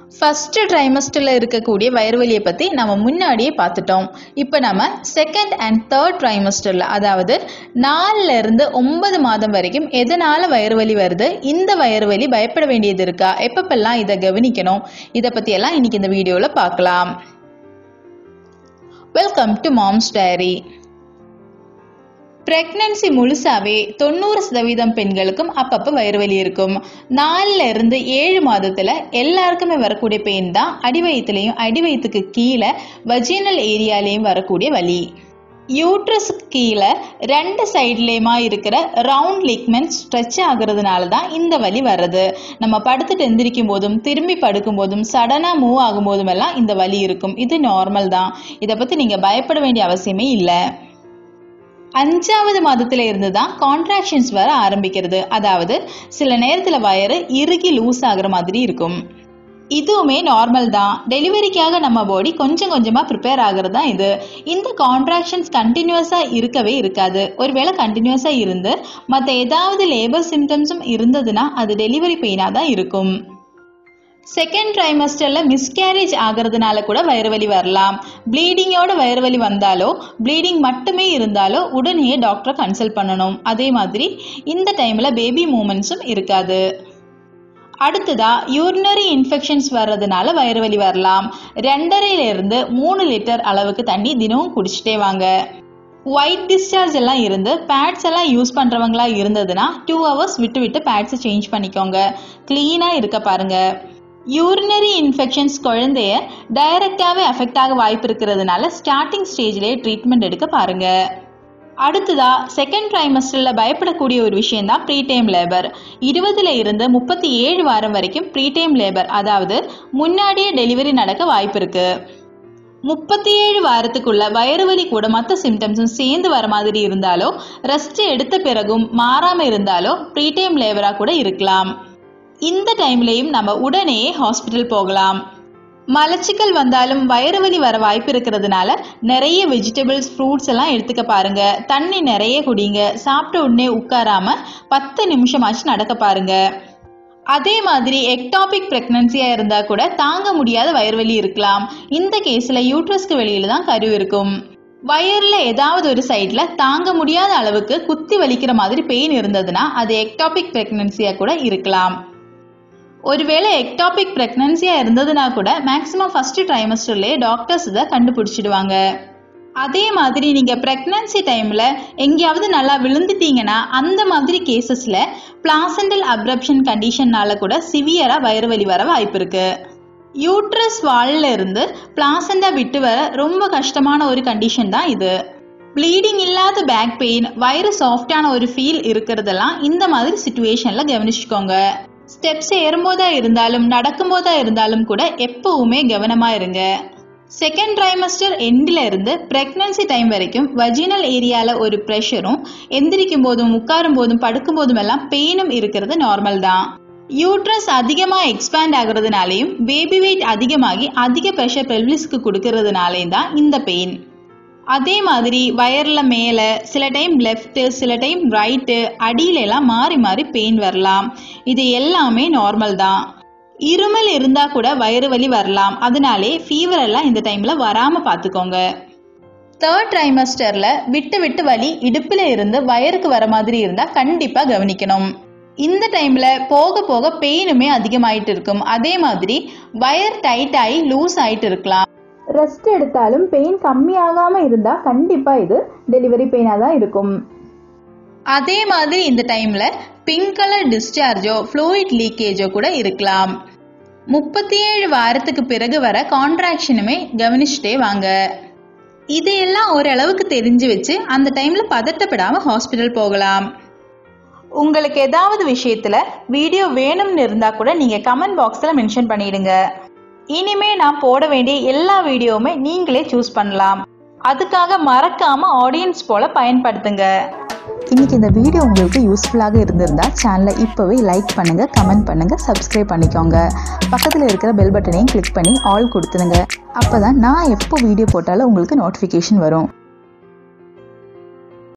first ட்ரைமஸ்டரில் இருக்கக்கூடிய வயிறு வலியை பற்றி நம்ம முன்னாடியே பார்த்துட்டோம் இப்போ நம்ம செகண்ட் அண்ட் தேர்ட் ட்ரைமஸ்டரில் அதாவது நாலுல இருந்து ஒன்பது மாதம் வரைக்கும் எதனால வயிறு வலி வருது இந்த வயிறு வலி பயப்பட வேண்டியது இருக்கா எப்பப்பெல்லாம் இதை கவனிக்கணும் இதை பற்றியெல்லாம் இன்னைக்கு இந்த வீடியோவில் பார்க்கலாம் welcome to mom's diary pregnancy முழுசாவே தொண்ணூறு சதவீதம் பெண்களுக்கும் அப்பப்போ வயிறு வலி இருக்கும் நாலுல இருந்து ஏழு மாதத்துல எல்லாருக்குமே வரக்கூடிய பெயின் தான் அடிவயத்துலையும் அடிவயத்துக்கு கீழே வஜினல் ஏரியாலையும் வரக்கூடிய வலி யூட்ரஸுக்கு கீழே ரெண்டு சைட்லேயுமா இருக்கிற ரவுண்ட் லிக்மெண்ட் ஸ்ட்ரெச் ஆகுறதுனால தான் இந்த வலி வர்றது நம்ம படுத்துட்டு எந்திரிக்கும் போதும் திரும்பி படுக்கும் போதும் சடனாக மூவ் ஆகும் போதும் எல்லாம் இந்த வலி இருக்கும் இது நார்மல் தான் இதை பற்றி நீங்கள் பயப்பட வேண்டிய அவசியமே இல்லை அஞ்சாவது மாதத்துல இருந்து தான் கான்ட்ராக்ஷன்ஸ் வர ஆரம்பிக்கிறது அதாவது சில நேரத்தில் வயிறு இறுகி லூஸ் ஆகுற மாதிரி இருக்கும் இதுவுமே நார்மல் தான் டெலிவரிக்காக நம்ம பாடி கொஞ்சம் கொஞ்சமாக ப்ரிப்பேர் ஆகிறது தான் இது இந்த கான்ட்ராக்ஷன்ஸ் கண்டினியூஸாக இருக்கவே இருக்காது ஒருவேளை கண்டினியூஸாக இருந்து மற்ற ஏதாவது லேபர் சிம்டம்ஸும் இருந்ததுன்னா அது டெலிவரி பெயினாக தான் இருக்கும் செகண்ட் ட்ரைமஸ்டரில் மிஸ்கேரேஜ் ஆகிறதுனால கூட வயிறு வலி வரலாம் ப்ளீடிங்கோட வயிறு வலி வந்தாலோ ப்ளீடிங் மட்டுமே இருந்தாலோ உடனே டாக்டரை கன்சல்ட் பண்ணணும் அதே மாதிரி இந்த டைமில் பேபி மூமெண்ட்ஸும் இருக்காது அடுத்ததா யூரினரி இன்ஃபெக்ஷன்ஸ் வர்றதுனால வயிறு வலி வரலாம் ரெண்டரையிலிருந்து மூணு லிட்டர் அளவுக்கு தண்ணி தினமும் குடிச்சிட்டே வாங்க ஒயிட் டிஸ்சார்ஜ் எல்லாம் இருந்து பேட்ஸ் எல்லாம் யூஸ் பண்ணுறவங்களா இருந்ததுன்னா டூ ஹவர்ஸ் விட்டு விட்டு பேட்ஸை சேஞ்ச் பண்ணிக்கோங்க க்ளீனாக இருக்க பாருங்கள் யூரினரி இன்ஃபெக்ஷன்ஸ் குழந்தைய டைரக்டாகவே அஃபெக்ட் ஆக வாய்ப்பு இருக்கிறதுனால ஸ்டார்டிங் ஸ்டேஜ்லேயே ட்ரீட்மெண்ட் எடுக்க பாருங்க அடுத்ததா செகண்ட் ட்ரைமஸ்டரில் பயப்படக்கூடிய ஒரு விஷயம் தான் ப்ரீடைம் லேபர் இருபதுல இருந்து முப்பத்தி ஏழு வாரம் வரைக்கும் ப்ரீடைம் லேபர் அதாவது முன்னாடியே டெலிவரி நடக்க வாய்ப்பு இருக்கு முப்பத்தி ஏழு வாரத்துக்குள்ள வயிறு வலி கூட மற்ற சிம்டம்ஸும் சேர்ந்து வர மாதிரி இருந்தாலோ ரெஸ்ட் எடுத்த பிறகும் மாறாம இருந்தாலோ ப்ரீடைம் லேபரா கூட இருக்கலாம் இந்த டைம்லேயும் நம்ம உடனே ஹாஸ்பிட்டல் போகலாம் மலச்சிக்கல் வந்தாலும் வயிறு வலி வர வாய்ப்பு இருக்கிறதுனால நிறைய வெஜிடபிள்ஸ் ஃப்ரூட்ஸ் எல்லாம் எடுத்துக்க பாருங்க தண்ணி நிறைய குடிங்க சாப்பிட்ட உடனே உட்காராம பத்து நிமிஷமாச்சு நடக்க பாருங்க அதே மாதிரி எக்டாபிக் பிரெக்னன்சியா இருந்தா கூட தாங்க முடியாத வயிறு வலி இருக்கலாம் இந்த கேஸ்ல யூட்ரஸ்க்கு வெளியில தான் கரு இருக்கும் வயர்ல ஏதாவது ஒரு சைட்ல தாங்க முடியாத அளவுக்கு குத்தி வலிக்கிற மாதிரி பெயின் இருந்ததுன்னா அது எக்டாபிக் பிரெக்னன்சியா கூட இருக்கலாம் ஒருவேளை எக்டாபிக் பிரெக்னன்சியாக இருந்ததுனா கூட மேக்ஸிமம் ஃபர்ஸ்ட் ட்ரைமஸ்டர்லேயே டாக்டர்ஸ் இதை கண்டுபிடிச்சிடுவாங்க அதே மாதிரி நீங்கள் ப்ரெக்னன்சி டைமில் எங்கேயாவது நல்லா விழுந்துட்டீங்கன்னா அந்த மாதிரி கேசஸில் பிளாசண்டல் அப்ரப்ஷன் கண்டிஷன்னால கூட சிவியராக வயிறு வலி வர வாய்ப்பு இருக்கு யூட்ரஸ் வால்ல இருந்து பிளாசண்டா விட்டு வர ரொம்ப கஷ்டமான ஒரு கண்டிஷன் தான் இது ப்ளீடிங் இல்லாத பேக் பெயின் வயிறு சாஃப்டான ஒரு ஃபீல் இருக்கிறதெல்லாம் இந்த மாதிரி சுச்சுவேஷனில் கவனிச்சுக்கோங்க ஸ்டெப்ஸ் ஏறும்போதா இருந்தாலும் நடக்கும்போதா இருந்தாலும் கூட எப்பவுமே கவனமா இருங்க செகண்ட் ட்ரைமஸ்டர் எண்டில் இருந்து பிரெக்னன்சி டைம் வரைக்கும் வஜினல் ஏரியாவில் ஒரு ப்ரெஷரும் எந்திரிக்கும் போதும் உட்காரும் போதும் படுக்கும் போதும் எல்லாம் பெயினும் இருக்கிறது நார்மல் தான் யூட்ரஸ் அதிகமாக எக்ஸ்பேண்ட் ஆகுறதுனாலையும் பேபி வெயிட் அதிகமாகி அதிக ப்ரெஷர் பெல்விஸ்க்கு கொடுக்கறதுனாலையும் தான் இந்த பெயின் அதே மாதிரி வயரில் மேலே சில டைம் லெஃப்ட்டு சில டைம் ரைட்டு அடியில எல்லாம் மாறி மாறி பெயின் வரலாம் இது எல்லாமே நார்மல் தான் இருமல் இருந்தால் கூட வயிறு வலி வரலாம் அதனாலே ஃபீவர் எல்லாம் இந்த டைமில் வராமல் பார்த்துக்கோங்க தேர்ட் ட்ரைமஸ்டரில் விட்டு விட்டு வலி இடுப்பில் இருந்து வயருக்கு வர மாதிரி இருந்தால் கண்டிப்பாக கவனிக்கணும் இந்த டைமில் போக போக பெயினுமே அதிகமாயிட்டு இருக்கும் அதே மாதிரி வயர் டைட் ஆகி லூஸ் ஆயிட்டு இருக்கலாம் ரெஸ்ட் எடுத்தாலும் பெயின் கம்மியாகாம இருந்தா கண்டிப்பா இது டெலிவரி பெயினா தான் இருக்கும் அதே மாதிரி இந்த டைம்ல பிங்க் கலர் டிஸ்சார்ஜோ ஃப்ளூயிட் லீக்கேஜோ கூட இருக்கலாம் முப்பத்தி ஏழு வாரத்துக்கு பிறகு வர கான்ட்ராக்ஷனுமே கவனிச்சுட்டே வாங்க இதையெல்லாம் ஓரளவுக்கு தெரிஞ்சு வச்சு அந்த டைம்ல பதட்டப்படாம ஹாஸ்பிட்டல் போகலாம் உங்களுக்கு ஏதாவது விஷயத்துல வீடியோ வேணும்னு இருந்தா கூட நீங்க கமெண்ட் பாக்ஸ்ல மென்ஷன் பண்ணிடுங்க இனிமே நான் போட வேண்டிய எல்லா வீடியோவுமே நீங்களே சூஸ் பண்ணலாம் அதுக்காக மறக்காம ஆடியன்ஸ் போல பயன்படுத்துங்க இன்னைக்கு இந்த வீடியோ உங்களுக்கு யூஸ்ஃபுல்லாக இருந்திருந்தா சேனலை இப்போவே லைக் பண்ணுங்கள் கமெண்ட் பண்ணுங்கள் சப்ஸ்கிரைப் பண்ணிக்கோங்க பக்கத்தில் இருக்கிற பெல் பட்டனையும் கிளிக் பண்ணி ஆல் கொடுத்துருங்க அப்போ தான் நான் எப்போ வீடியோ போட்டாலும் உங்களுக்கு நோட்டிஃபிகேஷன் வரும்